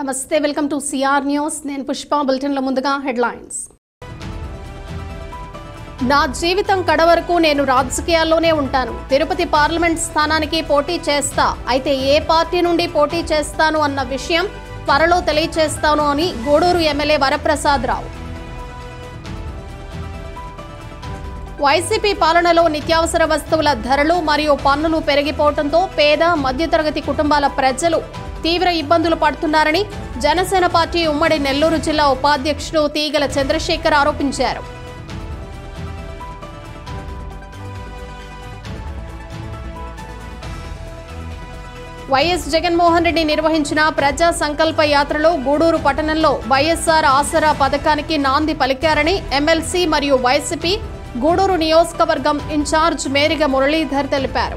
నమస్తే welcome to CR news నేను పుష్ప బులెటిన్ల ముందుగా హెడ్లైన్స్ నా జీవితం కడవరకు నేను రాజకీయాల్లోనే ఉంటాను తిరుపతి పార్లమెంట్ స్థానానికి పోటీ చేస్తా అయితే ఏ పార్టీ నుండి పోటీ చేస్తాను అన్న విషయం త్వరలో తెలియచేస్తాను అని గూడూరు ఎమ్మెల్యే వరప్రసాద్ రావు వైసీపీ పాలనలో నిత్యావసర వస్తువుల ధరలు మరియు పన్నులు పెరిగిపోవడంతో పేద మధ్యతరగతి కుటుంబాల ప్రజలు తీవ్ర ఇబ్బందులు పడుతున్నారని జనసేన పార్టీ ఉమ్మడి నెల్లూరు జిల్లా ఉపాధ్యక్షుడు తీగల చంద్రశేఖర్ ఆరోపించారు వైఎస్ జగన్మోహన్ రెడ్డి నిర్వహించిన ప్రజా సంకల్ప యాత్రలో గూడూరు పట్టణంలో వైఎస్ఆర్ ఆసరా పథకానికి నాంది పలికారని ఎమ్మెల్సీ మరియు వైసీపీ గూడూరు నియోజకవర్గం ఇన్ఛార్జ్ మేరిగ మురళీధర్ తెలిపారు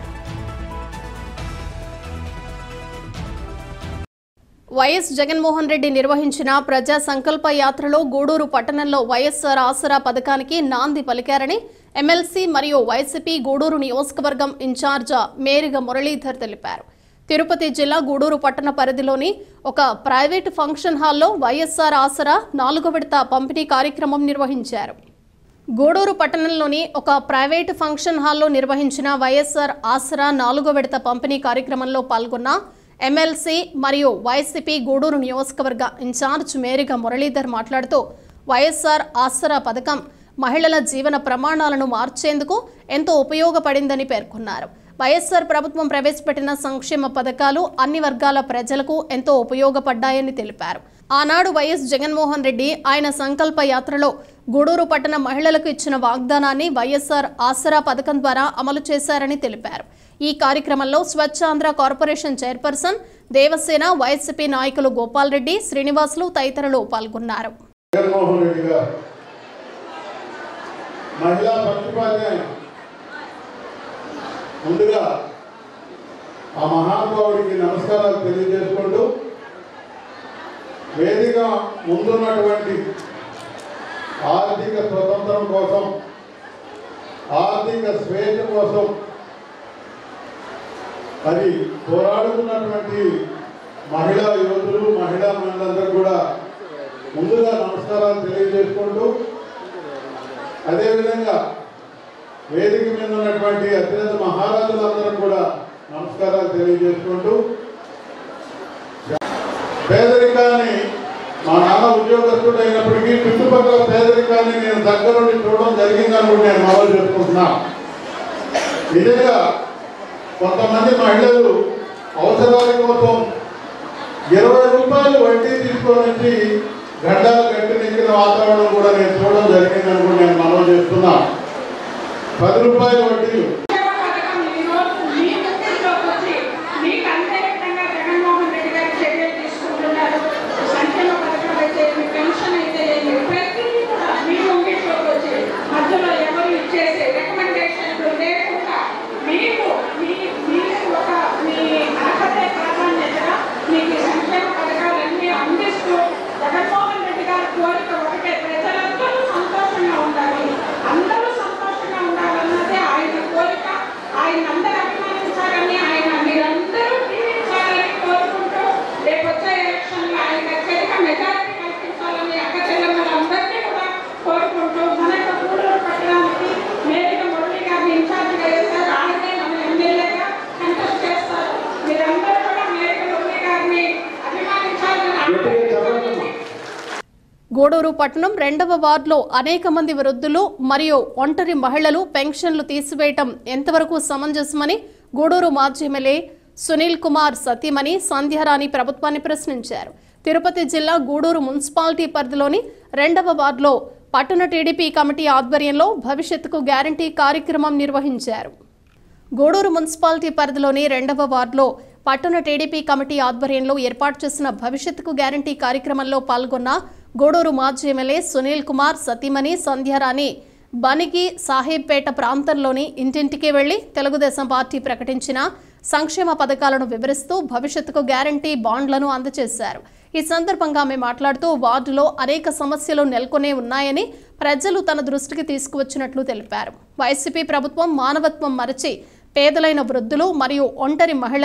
వైఎస్ జగన్మోహన్ రెడ్డి నిర్వహించిన ప్రజా సంకల్ప యాత్రలో గూడూరు పట్టణంలో వైఎస్ఆర్ ఆసరా పథకానికి నాంది పలికారని ఎమ్మెల్సీ మరియు వైసీపీ గూడూరు నియోజకవర్గం ఇన్ఛార్జ్ మేరిగ మురళీధర్ తెలిపారు తిరుపతి జిల్లా గూడూరు పట్టణ పరిధిలోని ఒక ప్రైవేటు ఫంక్షన్ హాల్లో వైఎస్ఆర్ ఆసరా నాలుగో విడత పంపిణీ కార్యక్రమం నిర్వహించారు గూడూరు పట్టణంలోని ఒక ప్రైవేటు ఫంక్షన్ హాల్లో నిర్వహించిన వైఎస్ఆర్ ఆసరా నాలుగో విడత పంపిణీ కార్యక్రమంలో పాల్గొన్న ఎమ్మెల్సీ మరియు వైసీపీ గూడూరు నియోజకవర్గ ఇన్ఛార్జ్ మేరిగ మురళీధర్ మాట్లాడుతూ వైఎస్ఆర్ ఆసరా పథకం మహిళల జీవన ప్రమాణాలను మార్చేందుకు ఎంతో ఉపయోగపడిందని పేర్కొన్నారు వైఎస్ఆర్ ప్రభుత్వం ప్రవేశపెట్టిన సంక్షేమ పథకాలు అన్ని వర్గాల ప్రజలకు ఎంతో ఉపయోగపడ్డాయని తెలిపారు ఆనాడు వైఎస్ జగన్మోహన్ రెడ్డి ఆయన సంకల్ప యాత్రలో గూడూరు పట్టణ మహిళలకు ఇచ్చిన వాగ్దానాన్ని వైఎస్ఆర్ ఆసరా పథకం ద్వారా అమలు చేశారని తెలిపారు ఈ కార్యక్రమంలో స్వచ్ఛాంధ్ర కార్పొరేషన్ చైర్పర్సన్ దేవసేన వైసీపీ నాయకులు గోపాల్ రెడ్డి శ్రీనివాసులు తదితరులు పాల్గొన్నారు జగన్మోహన్ రెడ్డి గారు మహిళా ప్రతిపాద్యాన్ని ముందుగా ఆ మహానుభావుడికి నమస్కారాలు తెలియజేసుకుంటూ వేదిక ముందున్నటువంటి ఆర్థిక స్వతంత్రం కోసం ఆర్థిక స్వేచ్ఛ కోసం మరి పోరాడుతున్నటువంటి మహిళా యువతులు మహిళా మహిళలందరూ కూడా ముందుగా నమస్కారాలు తెలియజేసుకుంటూ అదేవిధంగా వేదిక మీద ఉన్నటువంటి అత్యంత మహారాజులందరూ కూడా నమస్కారాలు తెలియజేసుకుంటూ పేదరికాన్ని మా నాన్న ఉద్యోగస్తుడు అయినప్పటికీ చుట్టుపక్కల పేదరికాన్ని నేను దగ్గర నుండి చూడడం జరిగిందని కూడా నేను మనవి చేసుకుంటున్నా నిజంగా కొంతమంది మహిళలు అవసరాల కోసం ఇరవై రూపాయలు వడ్డీ తీసుకొని వచ్చి గడ్డాలు గట్టి నెక్కిన వాతావరణం కూడా నేను చూడడం జరిగిందని కూడా నేను మనవి చేస్తున్నా పది రూపాయల వడ్డీలు సంక్షేమ పథకం ఈ రోజు మీ ముందులోకి వచ్చి మీకు అంతర్గతంగా జగన్మోహన్ రెడ్డి గారు చర్యలు తీసుకుంటున్నారు సంక్షేమ పథకాలు అయితే ఏమి, పెన్షన్ అయితే ఏమి, ప్రతిదీ కూడా మీ ముంగిట్లోకి వచ్చి మధ్యలో ఎవరు ఇచ్చేసే రికమెండేషన్లు లేకుండా మీకు మీ మీకు ఒక మీ అర్హతే ప్రాధాన్యతగా మీకు ఈ సంక్షేమ పథకాలన్నీ అందిస్తూ జగన్మోహన్ రెడ్డి గారి కోరిక ఒకటే ప్రజలందరూ సంతోషంగా ఉండాలి అందరూ సంతోషంగా ఉండాలన్నదే ఆయన కోరిక ఆయన అందరూ అభిమానించాలని ఆయన మీరందరూ దీవించాలని కోరుకుంటూ రేపు వచ్చే ఎలక్షన్లో ఆయన అత్యధిక మెజారిటీ కల్పించాలని అక్క చెల్లెమ్మలందరినీ కూడా కోరుకుంటూ మన యొక్క గూడూరు పట్టణానికి మేరిక మురళి గారిని ఇన్ఛార్జిగా వేస్తారు ఆయనే మన ఎమ్మెల్యేగా కంటెస్ట్ చేస్తారు మీరందరూ కూడా మేరిక మురళి గారిని అభిమానించాలని ఆశిస్తున్నాను. గూడూరు పట్టణం రెండవ వార్డులో అనేక మంది వృద్ధులు మరియు ఒంటరి మహిళలు పెన్షన్లు తీసివేయటం ఎంతవరకు సమంజసమని గూడూరు మాజీ ఎమ్మెల్యే సునీల్ కుమార్ సతీమణి సంధ్యారాణి ప్రభుత్వాన్ని ప్రశ్నించారు తిరుపతి జిల్లా గూడూరు మున్సిపాలిటీ పరిధిలోని రెండవ వార్డులో పట్టణ టీడీపీ కమిటీ ఆధ్వర్యంలో భవిష్యత్తుకు గ్యారంటీ కార్యక్రమం నిర్వహించారు గూడూరు మున్సిపాలిటీ పరిధిలోని రెండవ వార్డులో పట్టణ టీడీపీ కమిటీ ఆధ్వర్యంలో ఏర్పాటు చేసిన భవిష్యత్తుకు గ్యారంటీ కార్యక్రమంలో పాల్గొన్న గూడూరు మాజీ ఎమ్మెల్యే సునీల్ కుమార్ సతీమణి సంధ్యారాణి బనిగి సాహెబ్పేట ప్రాంతంలోని ఇంటింటికి వెళ్లి తెలుగుదేశం పార్టీ ప్రకటించిన సంక్షేమ పథకాలను వివరిస్తూ భవిష్యత్తుకు గ్యారంటీ బాండ్లను అందజేశారు ఈ సందర్భంగా ఆమె మాట్లాడుతూ వార్డులో అనేక సమస్యలు నెలకొనే ఉన్నాయని ప్రజలు తన దృష్టికి తీసుకువచ్చినట్లు తెలిపారు వైసీపీ ప్రభుత్వం మానవత్వం మరచి పేదలైన వృద్ధులు మరియు ఒంటరి మహిళల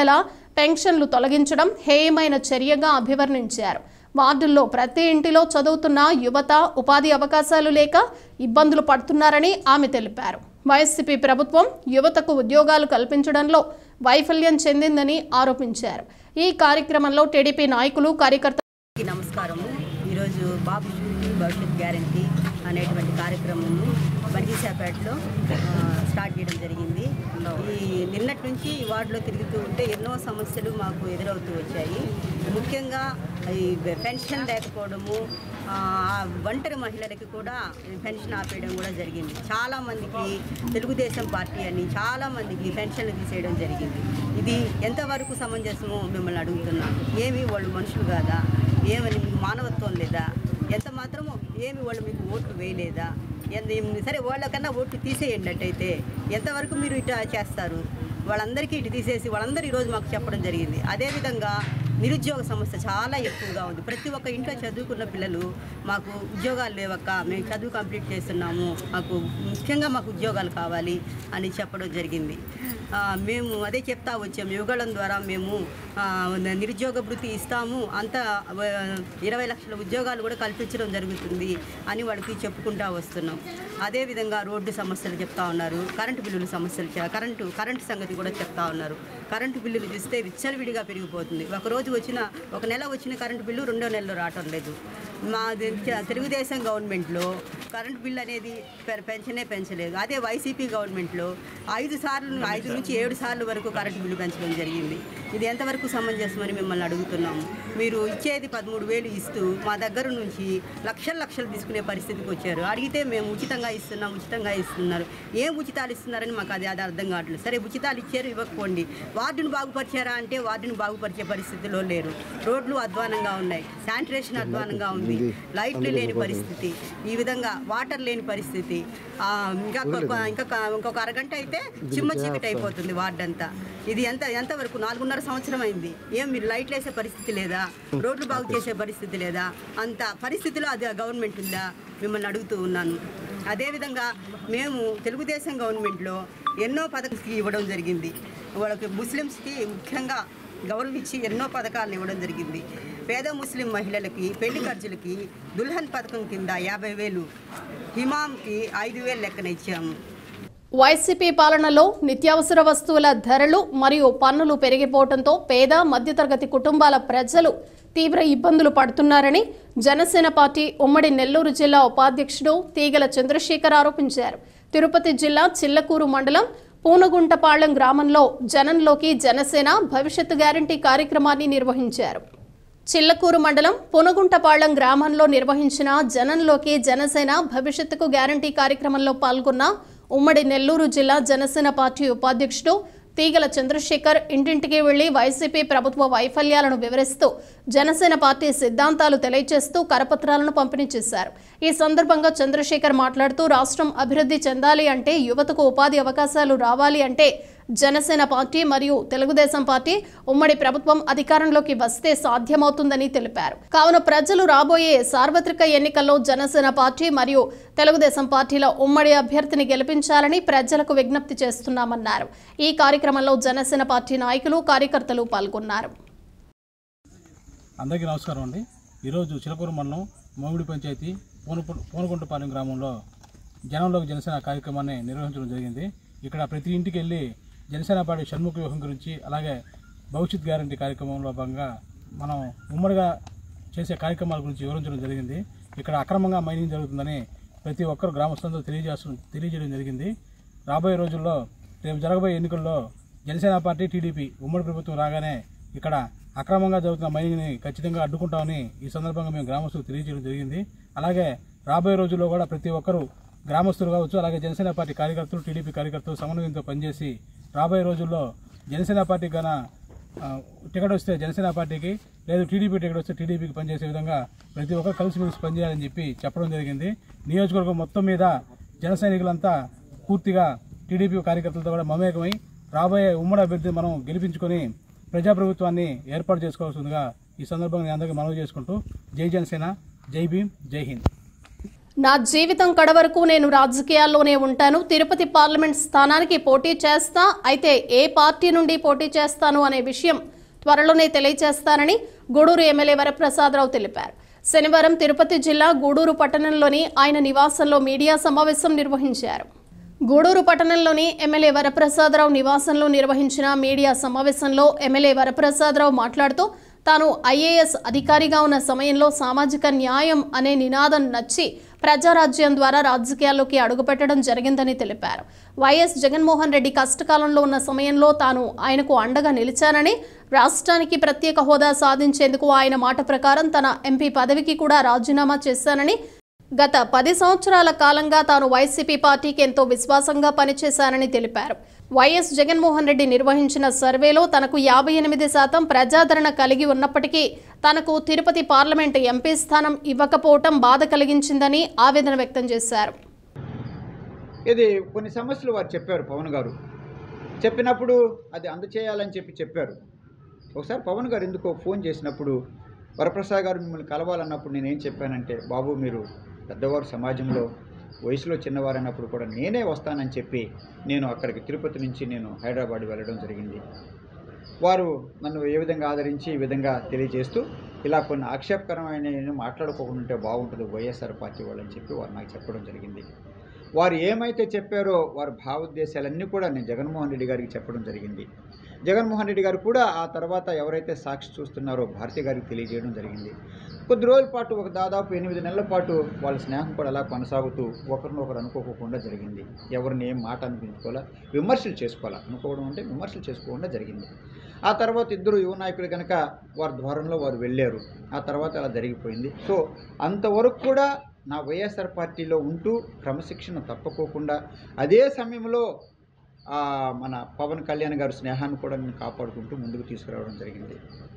పెన్షన్లు తొలగించడం హేయమైన చర్యగా అభివర్ణించారు వార్డుల్లో ప్రతి ఇంటిలో చదువుతున్న యువత ఉపాధి అవకాశాలు లేక ఇబ్బందులు పడుతున్నారని ఆమె తెలిపారు వైఎస్సీపీ ప్రభుత్వం యువతకు ఉద్యోగాలు కల్పించడంలో వైఫల్యం చెందిందని ఆరోపించారు ఈ కార్యక్రమంలో టీడీపీ నాయకులు కార్యకర్తలు అందరికీ నమస్కారము ఈరోజు బాబు షూరిటీ భవిష్యత్ గ్యారంటీ అనేటువంటి కార్యక్రమము బర్గీసాపేటలో ఆ, స్టార్ట్ చేయడం జరిగింది ఈ నిన్నటి నుంచి ఈ వార్డులో తిరుగుతూ ఉంటే ఎన్నో సమస్యలు మాకు ఎదురవుతూ వచ్చాయి ముఖ్యంగా ఈ పెన్షన్ లేకపోవడము ఆ, ఆ ఒంటరి మహిళలకి కూడా పెన్షన్ ఆపేయడం కూడా జరిగింది చాలామందికి తెలుగుదేశం పార్టీ అని చాలామందికి పెన్షన్లు తీసేయడం జరిగింది ఇది ఎంతవరకు సమంజసమో మిమ్మల్ని అడుగుతున్నాను ఏమి వాళ్ళు మనుషులు కాదా ఏమని మీకు మానవత్వం లేదా ఎంత మాత్రమో ఏమి వాళ్ళు మీకు ఓట్లు వేయలేదా ఎంత- ఏం- సరే వాళ్ళకన్నా ఓట్లు తీసేయండి అట్టయితే ఎంతవరకు మీరు ఇట్లా చేస్తారు వాళ్ళందరికీ ఇటు తీసేసి వాళ్ళందరూ ఈరోజు మాకు చెప్పడం జరిగింది అదేవిధంగా నిరుద్యోగ సమస్య చాలా ఎక్కువగా ఉంది ప్రతి ఒక్క ఇంట్లో చదువుకున్న పిల్లలు మాకు ఉద్యోగాలు లేవక్క మేము చదువు కంప్లీట్ చేస్తున్నాము మాకు ముఖ్యంగా మాకు ఉద్యోగాలు కావాలి అని చెప్పడం జరిగింది ఆ, మేము అదే చెప్తా వచ్చాము యువగళం ద్వారా మేము ఆ, నిరుద్యోగ భృతి ఇస్తాము అంత ఆ, ఇరవై లక్షల ఉద్యోగాలు కూడా కల్పించడం జరుగుతుంది అని వాళ్ళకి చెప్పుకుంటా వస్తున్నాం అదేవిధంగా రోడ్డు సమస్యలు చెప్తా ఉన్నారు కరెంటు బిల్లుల సమస్యలు చె- కరెంటు కరెంటు సంగతి కూడా చెప్తా ఉన్నారు కరెంటు బిల్లులు చూస్తే విచ్చలవిడిగా పెరిగిపోతుంది ఒక రోజు వచ్చిన ఒక నెల వచ్చిన కరెంటు బిల్లు రెండో నెలలో రావటం లేదు మా ది- చ- తెలుగుదేశం గవర్నమెంట్లో కరెంటు బిల్లు అనేది పె- పెంచనే పెంచలేదు అదే వైసీపీ గవర్నమెంట్లో ఐదు సార్లు ఐదు నుంచి ఏడు సార్లు వరకు కరెంటు బిల్లు పెంచడం జరిగింది ఇది ఎంతవరకు సమంజసమని మిమ్మల్ని అడుగుతున్నాము మీరు ఇచ్చేది పదమూడు వేలు ఇస్తూ మా దగ్గర నుంచి లక్షల లక్షలు తీసుకునే పరిస్థితికి వచ్చారు అడిగితే మేము ఉచితంగా ఇస్తున్నాం ఉచితంగా ఇస్తున్నారు ఏం ఉచితాలు ఇస్తున్నారని మాకు అది అది అర్థం కావట్లేదు సరే ఉచితాలు ఇచ్చారు ఇవ్వకపోండి వార్డును బాగుపరిచారా అంటే వార్డును బాగుపరిచే పరిస్థితిలో లేరు రోడ్లు అధ్వానంగా ఉన్నాయి శానిటేషన్ అధ్వానంగా ఉంది లైట్లు లేని పరిస్థితి ఈ విధంగా వాటర్ లేని పరిస్థితి ఆ, ఇంకా ఒక- ఇంకా ఇంకొక అరగంట అయితే చిమ్మ చీకటి అయిపోతుంది వార్డు అంతా ఇది ఎంత ఎంతవరకు నాలుగున్నర సంవత్సరం అయింది ఏం మీరు లైట్లు వేసే పరిస్థితి లేదా రోడ్లు బాగు చేసే పరిస్థితి లేదా అంత పరిస్థితిలో అది గవర్నమెంట్ ఉందా మిమ్మల్ని అడుగుతూ ఉన్నాను అదేవిధంగా మేము తెలుగుదేశం గవర్నమెంట్లో ఎన్నో పథకాలు ఇవ్వడం జరిగింది వాళ్ళకి ముస్లిమ్స్కి ముఖ్యంగా గౌరవం ఇచ్చి ఎన్నో పథకాలను ఇవ్వడం జరిగింది పేద ముస్లిం మహిళలకి పెళ్లి ఖర్చులకి దుల్హన్ పథకం కింద యాభై వేలు హిమాంకి ఐదు వేలు లెక్కన ఇచ్చాము వైసీపీ పాలనలో నిత్యావసర వస్తువుల ధరలు మరియు పన్నులు పెరిగిపోవడంతో పేద మధ్యతరగతి కుటుంబాల ప్రజలు తీవ్ర ఇబ్బందులు పడుతున్నారని జనసేన పార్టీ ఉమ్మడి నెల్లూరు జిల్లా ఉపాధ్యక్షుడు తీగల చంద్రశేఖర్ ఆరోపించారు తిరుపతి జిల్లా చిల్లకూరు మండలం పూనగుంటపాళెం గ్రామంలో జనంలోకి జనసేన భవిష్యత్తు గ్యారంటీ కార్యక్రమాన్ని నిర్వహించారు చిల్లకూరు మండలం పునగుంటపాళెం గ్రామంలో నిర్వహించిన జనంలోకి జనసేన భవిష్యత్తుకు గ్యారంటీ కార్యక్రమంలో పాల్గొన్న ఉమ్మడి నెల్లూరు జిల్లా జనసేన పార్టీ ఉపాధ్యక్షుడు తీగల చంద్రశేఖర్ ఇంటింటికి వెళ్లి వైసీపీ ప్రభుత్వ వైఫల్యాలను వివరిస్తూ జనసేన పార్టీ సిద్ధాంతాలు తెలియజేస్తూ కరపత్రాలను పంపిణీ చేశారు ఈ సందర్భంగా చంద్రశేఖర్ మాట్లాడుతూ రాష్ట్రం అభివృద్ధి చెందాలి అంటే యువతకు ఉపాధి అవకాశాలు రావాలి అంటే జనసేన పార్టీ మరియు తెలుగుదేశం పార్టీ ఉమ్మడి ప్రభుత్వం అధికారంలోకి వస్తే సాధ్యమవుతుందని తెలిపారు కావున ప్రజలు రాబోయే సార్వత్రిక ఎన్నికల్లో జనసేన పార్టీ మరియు తెలుగుదేశం పార్టీల ఉమ్మడి అభ్యర్థిని గెలిపించాలని ప్రజలకు విజ్ఞప్తి చేస్తున్నామన్నారు ఈ కార్యక్రమంలో జనసేన పార్టీ నాయకులు కార్యకర్తలు పాల్గొన్నారు అందరికీ నమస్కారం అండి ఈరోజు చిలకూరు మండలం మోమిడి పంచాయతీ పూనపు పూనగుంటపాలెం గ్రామంలో జనంలోకి జనసేన కార్యక్రమాన్ని నిర్వహించడం జరిగింది ఇక్కడ ప్రతి ఇంటికి వెళ్ళి జనసేన పార్టీ షణ్ముఖ వ్యూహం గురించి అలాగే భవిష్యత్ గ్యారంటీ కార్యక్రమంలో భాగంగా మనం ఉమ్మడిగా చేసే కార్యక్రమాల గురించి వివరించడం జరిగింది ఇక్కడ అక్రమంగా మైనింగ్ జరుగుతుందని ప్రతి ఒక్కరు గ్రామస్తులందరూ తెలియజేస్తు తెలియజేయడం జరిగింది రాబోయే రోజుల్లో రేపు జరగబోయే ఎన్నికల్లో జనసేన పార్టీ టీడీపీ ఉమ్మడి ప్రభుత్వం రాగానే ఇక్కడ అక్రమంగా జరుగుతున్న మైనింగ్ని ఖచ్చితంగా అడ్డుకుంటామని ఈ సందర్భంగా మేము గ్రామస్తులకు తెలియజేయడం జరిగింది అలాగే రాబోయే రోజుల్లో కూడా ప్రతి ఒక్కరూ గ్రామస్తులు కావచ్చు అలాగే జనసేన పార్టీ కార్యకర్తలు టీడీపీ కార్యకర్తలు సమన్వయంతో పనిచేసి రాబోయే రోజుల్లో జనసేన పార్టీ గన ఆ, టికెట్ వస్తే జనసేన పార్టీకి లేదు టీడీపీ టికెట్ వస్తే టీడీపీకి పనిచేసే విధంగా ప్రతి ఒక్కరు కలిసిమెలిసి పనిచేయాలని చెప్పి చెప్పడం జరిగింది నియోజకవర్గం మొత్తం మీద జన సైనికులంతా పూర్తిగా టీడీపీ కార్యకర్తలతో కూడా మమేకమై రాబోయే ఉమ్మడి అభ్యర్థి మనం గెలిపించుకొని ప్రజాప్రభుత్వాన్ని ఏర్పాటు చేసుకోవాల్సిందిగా ఈ సందర్భంగా నేను అందరికీ మనవి చేసుకుంటూ జై జనసేన జై భీమ్ జై హింద్ నా జీవితం కడవరకు నేను రాజకీయాల్లోనే ఉంటాను తిరుపతి పార్లమెంట్ స్థానానికి పోటీ చేస్తా అయితే ఏ పార్టీ నుండి పోటీ చేస్తాను అనే విషయం త్వరలోనే తెలియజేస్తానని గూడూరు ఎమ్మెల్యే వరప్రసాదరావు తెలిపారు శనివారం తిరుపతి జిల్లా గూడూరు పట్టణంలోని ఆయన నివాసంలో మీడియా సమావేశం నిర్వహించారు గూడూరు పట్టణంలోని ఎమ్మెల్యే వరప్రసాదరావు నివాసంలో నిర్వహించిన మీడియా సమావేశంలో ఎమ్మెల్యే వరప్రసాదరావు మాట్లాడుతూ తాను ఐఏఎస్ అధికారిగా ఉన్న సమయంలో సామాజిక న్యాయం అనే నినాదం నచ్చి ప్రజారాజ్యం ద్వారా రాజకీయాల్లోకి అడుగుపెట్టడం జరిగిందని తెలిపారు వైఎస్ జగన్మోహన్ రెడ్డి కష్టకాలంలో ఉన్న సమయంలో తాను ఆయనకు అండగా నిలిచానని రాష్ట్రానికి ప్రత్యేక హోదా సాధించేందుకు ఆయన మాట ప్రకారం తన ఎంపీ పదవికి కూడా రాజీనామా చేశానని గత పది సంవత్సరాల కాలంగా తాను వైసీపీ పార్టీకి ఎంతో విశ్వాసంగా పనిచేశానని తెలిపారు వైఎస్ జగన్మోహన్ రెడ్డి నిర్వహించిన సర్వేలో తనకు యాభై ఎనిమిది శాతం ప్రజాదరణ కలిగి ఉన్నప్పటికీ తనకు తిరుపతి పార్లమెంటు ఎంపీ స్థానం ఇవ్వకపోవటం బాధ కలిగించిందని ఆవేదన వ్యక్తం చేశారు ఇది కొన్ని సమస్యలు వారు చెప్పారు పవన్ గారు చెప్పినప్పుడు అది అందచేయాలని చెప్పి చెప్పారు ఒకసారి పవన్ గారు ఎందుకో ఫోన్ చేసినప్పుడు వరప్రసాద్ గారు మిమ్మల్ని కలవాలన్నప్పుడు నేనేం చెప్పానంటే బాబు మీరు పెద్దవారు సమాజంలో వయసులో చిన్నవారు అన్నప్పుడు కూడా నేనే వస్తానని చెప్పి నేను అక్కడికి తిరుపతి నుంచి నేను హైదరాబాద్ వెళ్ళడం జరిగింది వారు నన్ను ఏ విధంగా ఆదరించి ఈ విధంగా తెలియజేస్తూ ఇలా కొన్ని ఆక్షేపకరమైన మాట్లాడుకోకుండా ఉంటే బాగుంటుంది వైఎస్ఆర్ పార్టీ వాళ్ళని చెప్పి వారు నాకు చెప్పడం జరిగింది వారు ఏమైతే చెప్పారో వారి భావోద్దేశాలన్నీ కూడా నేను జగన్మోహన్ రెడ్డి గారికి చెప్పడం జరిగింది జగన్మోహన్ రెడ్డి గారు కూడా ఆ తర్వాత ఎవరైతే సాక్షి చూస్తున్నారో భారతి గారికి తెలియజేయడం జరిగింది కొద్ది రోజుల పాటు ఒక దాదాపు ఎనిమిది నెలల పాటు వాళ్ళ స్నేహం కూడా అలా కొనసాగుతూ ఒకరినొకరు అనుకోకుండా జరిగింది ఎవరిని ఏం మాట అనిపించుకోవాలా విమర్శలు చేసుకోవాలా అనుకోవడం అంటే విమర్శలు చేసుకోకుండా జరిగింది ఆ తర్వాత ఇద్దరు యువ నాయకులు కనుక వారి ద్వారంలో వారు వెళ్ళారు ఆ తర్వాత అలా జరిగిపోయింది సో అంతవరకు కూడా నా వైఎస్ఆర్ పార్టీలో ఉంటూ క్రమశిక్షణ తప్పకోకుండా అదే సమయంలో ఆ, మన పవన్ కళ్యాణ్ గారి స్నేహాన్ని కూడా నేను కాపాడుకుంటూ ముందుకు తీసుకురావడం జరిగింది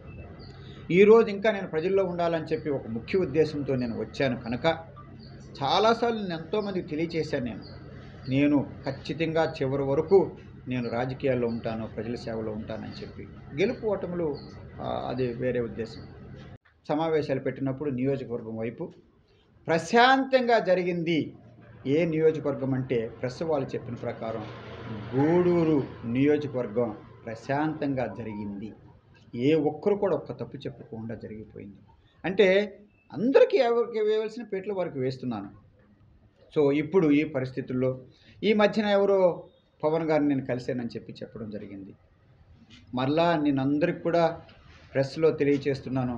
ఈరోజు ఇంకా నేను ప్రజల్లో ఉండాలని చెప్పి ఒక ముఖ్య ఉద్దేశంతో నేను వచ్చాను కనుక చాలాసార్లు నేను ఎంతోమందికి తెలియచేశాను నేను నేను ఖచ్చితంగా చివరి వరకు నేను రాజకీయాల్లో ఉంటాను ప్రజల సేవలో ఉంటానని చెప్పి గెలుపు ఓటములు ఆ, అది వేరే ఉద్దేశం సమావేశాలు పెట్టినప్పుడు నియోజకవర్గం వైపు ప్రశాంతంగా జరిగింది ఏ నియోజకవర్గం అంటే ప్రెస్ వాళ్ళు చెప్పిన ప్రకారం గూడూరు నియోజకవర్గం ప్రశాంతంగా జరిగింది ఏ ఒక్కరు కూడా ఒక్క తప్పు చెప్పకుండా జరిగిపోయింది అంటే అందరికీ ఎవరికి వేయవలసిన పేట్లు వారికి వేస్తున్నాను సో ఇప్పుడు ఈ పరిస్థితుల్లో ఈ మధ్యన ఎవరో పవన్ గారిని నేను కలిశానని చెప్పి చెప్పడం జరిగింది మరలా నేను అందరికి కూడా ప్రెస్లో తెలియచేస్తున్నాను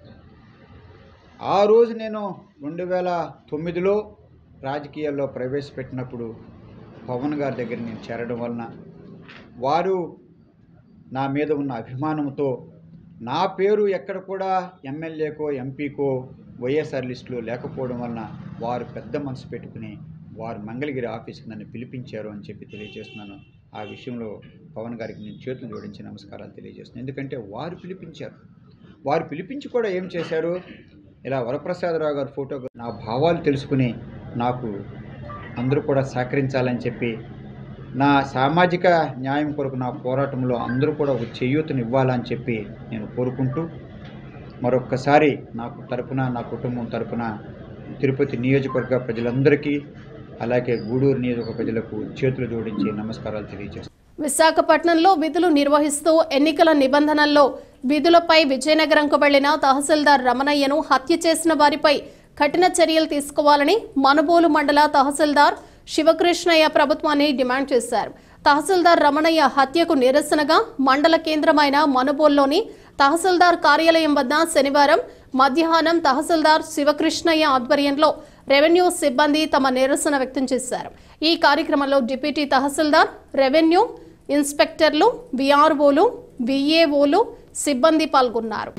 ఆ రోజు నేను రెండు వేల తొమ్మిదిలో రాజకీయాల్లో ప్రవేశపెట్టినప్పుడు పవన్ గారి దగ్గర నేను చేరడం వలన వారు నా మీద ఉన్న అభిమానంతో నా పేరు ఎక్కడ కూడా ఎమ్మెల్యేకో ఎంపీకో వైఎస్ఆర్ లిస్టులో లేకపోవడం వలన వారు పెద్ద మనసు పెట్టుకుని వారు మంగళగిరి ఆఫీస్కి నన్ను పిలిపించారు అని చెప్పి తెలియజేస్తున్నాను ఆ విషయంలో పవన్ గారికి నేను చేతులు జోడించి నమస్కారాలు తెలియజేస్తున్నాను ఎందుకంటే వారు పిలిపించారు వారు పిలిపించి కూడా ఏం చేశారు ఇలా వరప్రసాదరావు గారి ఫోటో నా భావాలు తెలుసుకుని నాకు అందరూ కూడా సహకరించాలని చెప్పి నా సామాజిక న్యాయం కొరకు నా పోరాటంలో అందరూ కూడా ఒక చేయూతను ఇవ్వాలని చెప్పి నేను కోరుకుంటూ మరొక్కసారి నాకు తరపున నా కుటుంబం తరపున తిరుపతి నియోజకవర్గ ప్రజలందరికీ అలాగే గూడూరు నియోజకవర్గ ప్రజలకు చేతులు జోడించి నమస్కారాలు తెలియజేస్తాను విశాఖపట్నంలో విధులు నిర్వహిస్తూ ఎన్నికల నిబంధనల్లో విధులపై విజయనగరంకు వెళ్లిన తహసీల్దార్ రమణయ్యను హత్య చేసిన వారిపై కఠిన చర్యలు తీసుకోవాలని మనుబోలు మండల తహసీల్దార్ శివకృష్ణయ్య ప్రభుత్వాన్ని డిమాండ్ చేశారు తహసీల్దార్ రమణయ్య హత్యకు నిరసనగా మండల కేంద్రమైన మనుబోల్లోని తహసీల్దార్ కార్యాలయం వద్ద శనివారం మధ్యాహ్నం తహసీల్దార్ శివకృష్ణయ్య ఆధ్వర్యంలో రెవెన్యూ సిబ్బంది తమ నిరసన వ్యక్తం చేశారు ఈ కార్యక్రమంలో డిప్యూటీ తహసీల్దార్ రెవెన్యూ ఇన్స్పెక్టర్లు విఆర్ఓలు విఏఓలు సిబ్బంది పాల్గొన్నారు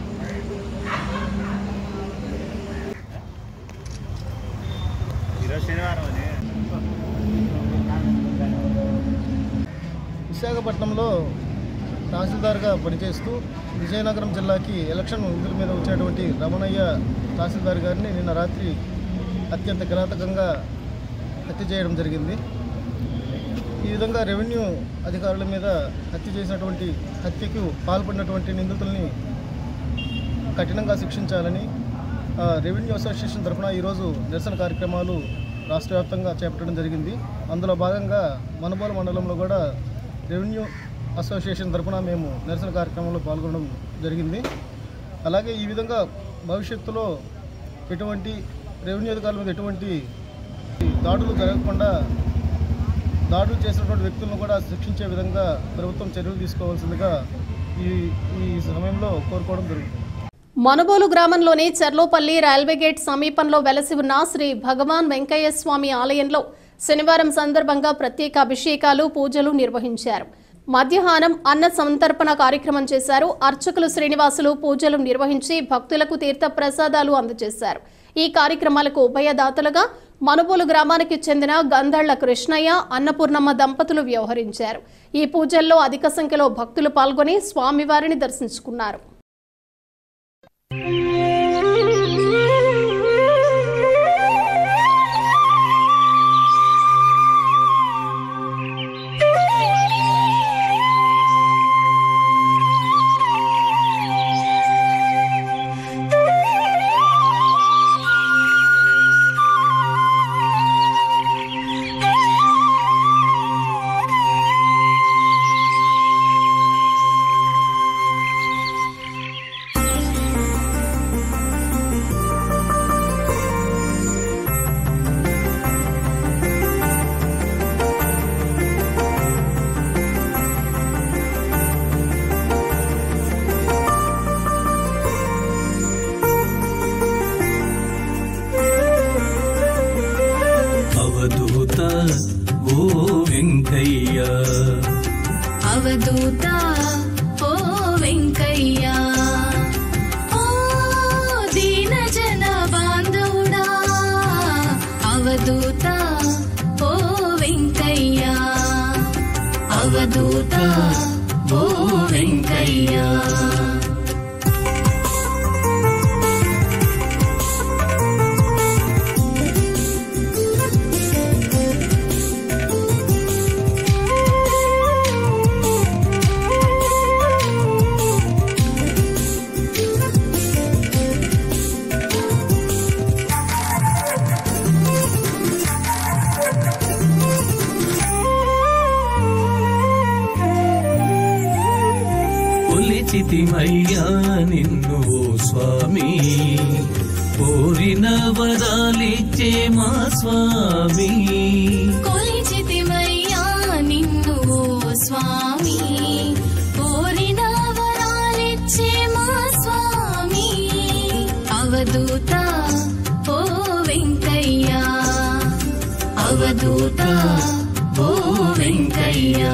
విశాఖపట్నంలో తహసీల్దార్గా పనిచేస్తూ విజయనగరం జిల్లాకి ఎలక్షన్ విధుల మీద వచ్చినటువంటి రమణయ్య తహసీల్దార్ గారిని నిన్న రాత్రి అత్యంత కిరాతకంగా హత్య చేయడం జరిగింది ఈ విధంగా రెవెన్యూ అధికారుల మీద హత్య చేసినటువంటి హత్యకు పాల్పడినటువంటి నిందితుల్ని కఠినంగా శిక్షించాలని ఆ, రెవెన్యూ అసోసియేషన్ తరఫున ఈరోజు నిరసన కార్యక్రమాలు రాష్ట్ర వ్యాప్తంగా చేపట్టడం జరిగింది అందులో భాగంగా మనుబోలు మండలంలో కూడా రెవెన్యూ అసోసియేషన్ తరఫున మేము నిరసన కార్యక్రమంలో పాల్గొనడం జరిగింది అలాగే ఈ విధంగా భవిష్యత్తులో ఎటువంటి రెవెన్యూ అధికారుల మీద ఎటువంటి దాడులు జరగకుండా దాడులు చేసినటువంటి వ్యక్తులను కూడా శిక్షించే విధంగా ప్రభుత్వం చర్యలు తీసుకోవాల్సిందిగా ఈ ఈ సమయంలో కోరుకోవడం జరుగుతుంది మనుబోలు గ్రామంలోని చెర్లోపల్లి రైల్వే గేట్ సమీపంలో వెలసి ఉన్న శ్రీ భగవాన్ వెంకయ్య స్వామి ఆలయంలో శనివారం సందర్భంగా ప్రత్యేక అభిషేకాలు పూజలు నిర్వహించారు మధ్యాహ్నం అన్న సంతర్పణ కార్యక్రమం చేశారు అర్చకులు శ్రీనివాసులు పూజలు నిర్వహించి భక్తులకు తీర్థ ప్రసాదాలు అందజేశారు ఈ కార్యక్రమాలకు ఉభయదాతలుగా మనుబోలు గ్రామానికి చెందిన గంధళ్ల కృష్ణయ్య అన్నపూర్ణమ్మ దంపతులు వ్యవహరించారు ఈ పూజల్లో అధిక సంఖ్యలో భక్తులు పాల్గొని స్వామివారిని దర్శించుకున్నారు అవధూత ఓ వెంకయ్య అవధూత ఓ వెంకయ్య ఓ దీన జన బాంధవుడా అవధూత ఓ వెంకయ్య అవధూత ఓ వెంకయ్య కొలిచితిమయ్యా నిన్ను ఓ స్వామి కోరిన వరాలిచ్చే మా స్వామి కొలిచితిమయ్యా నిన్ను ఓ స్వామి కోరిన వరాలిచ్చే మా స్వామి అవధూత ఓ వెంకయ్య అవధూత ఓ వెంకయ్య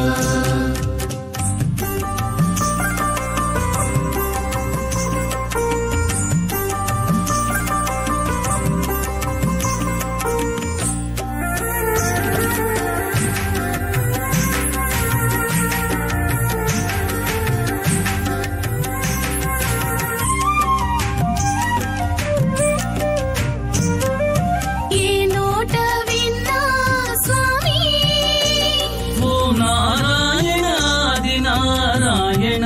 ఏ నోట విన్నా స్వామి ఓ నారాయణ ఆది నారాయణ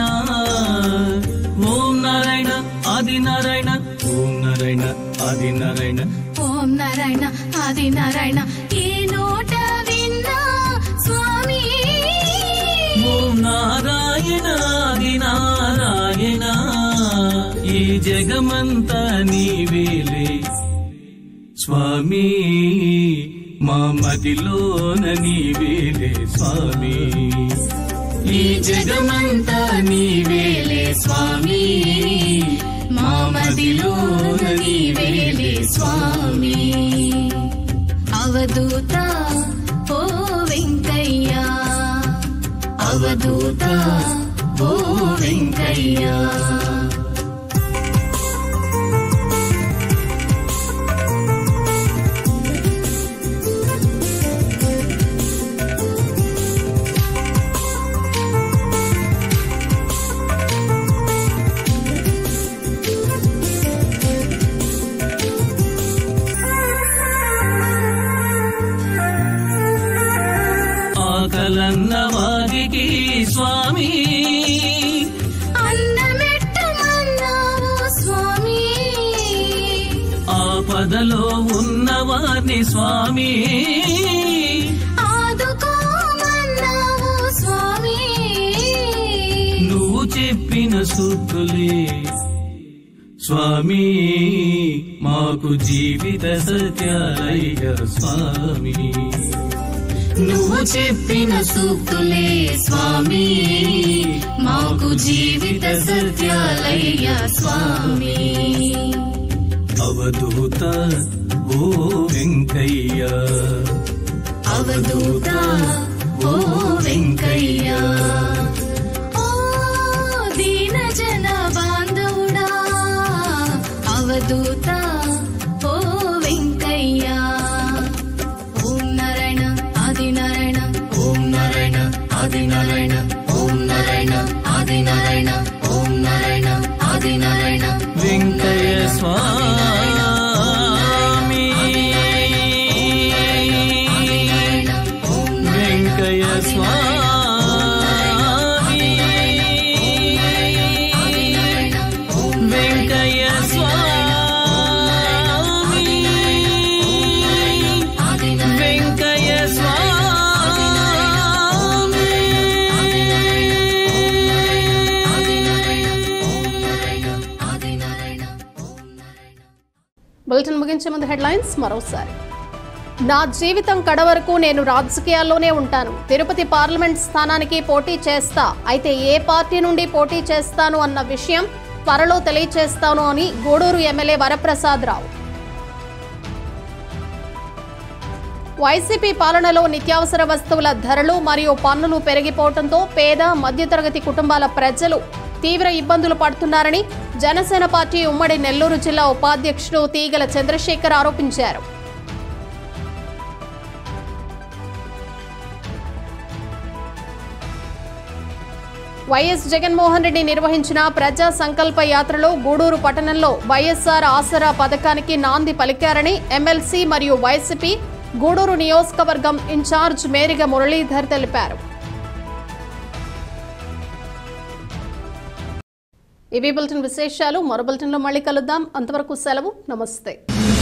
ఓం నారాయణ ఆది నారాయణ ఓం నారాయణ ఆది నారాయణ ఓం నారాయణ ఆది నారాయణ ఏ నోట విన్నా స్వామి ఓం నారాయణ ఆది నారాయణ ఈ జగమంతా నీవేలే స్వామి మా మదిలోన నీవేలే స్వామి ఈ జగమంతా నీవేలే స్వామి మా మదిలోన నీవేలే స్వామి అవధూత ఓ వెంకయ్య అవధూత ఓ వెంకయ్య ఆకలన్న వారికి స్వామి అన్నమెట్టమన్నావు స్వామి ఆపదలో ఉన్నవారిని స్వామి ఆదుకోమన్నావు స్వామి నువ్వు చే చెప్పిన సూక్తులే స్వామి మాకు జీవిత సత్యాలయ్య స్వామి నువ్వు చెప్పిన సూక్తులే స్వామి మాకు జీవిత సత్యాలయ్య స్వామి అవధూత ఓ వెంకయ్య అవధూత ఓ వెంకయ్య ఓ దీన జన బాంధవుడా అవధూత ఓ వెంకయ్య ఓం నారాయణ ఆది నారాయణ ఓం నారాయణ ఆది నారాయణ ఓం నారాయణ ఆది నారాయణ ఓం నారాయణ ఆది నారాయణ వెంకయ్య స్వామి వెంకయ్య స్వామి వెంకయ్య స్వామి వెంకయ్య స్వామి బులెటిన్ ముగించే ముందు హెడ్లైన్స్ మరోసారి నా జీవితం కడవరకు నేను రాజకీయాల్లోనే ఉంటాను తిరుపతి పార్లమెంట్ స్థానానికి పోటీ చేస్తా అయితే ఏ పార్టీ నుండి పోటీ చేస్తాను అన్న విషయం త్వరలో తెలియచేస్తాను అని గూడూరు ఎమ్మెల్యే వరప్రసాద్ రావు వైసీపీ పాలనలో నిత్యావసర వస్తువుల ధరలు మరియు పన్నులు పెరిగిపోవడంతో పేద మధ్యతరగతి కుటుంబాల ప్రజలు తీవ్ర ఇబ్బందులు పడుతున్నారని జనసేన పార్టీ ఉమ్మడి నెల్లూరు జిల్లా ఉపాధ్యక్షుడు తీగల చంద్రశేఖర్ ఆరోపించారు వైఎస్ జగన్మోహన్ రెడ్డి నిర్వహించిన ప్రజా సంకల్ప యాత్రలో గూడూరు పట్టణంలో వైఎస్ఆర్ ఆసరా పథకానికి నాంది పలికారని ఎమ్మెల్సీ మరియు వైసీపీ గూడూరు నియోజకవర్గం ఇన్ఛార్జ్ మేరిగ మురళీధర్ తెలిపారు ఇవి బులెటిన్ విశేషాలు మరో బులెటిన్లో మళ్ళీ కలుద్దాం అంతవరకు సెలవు నమస్తే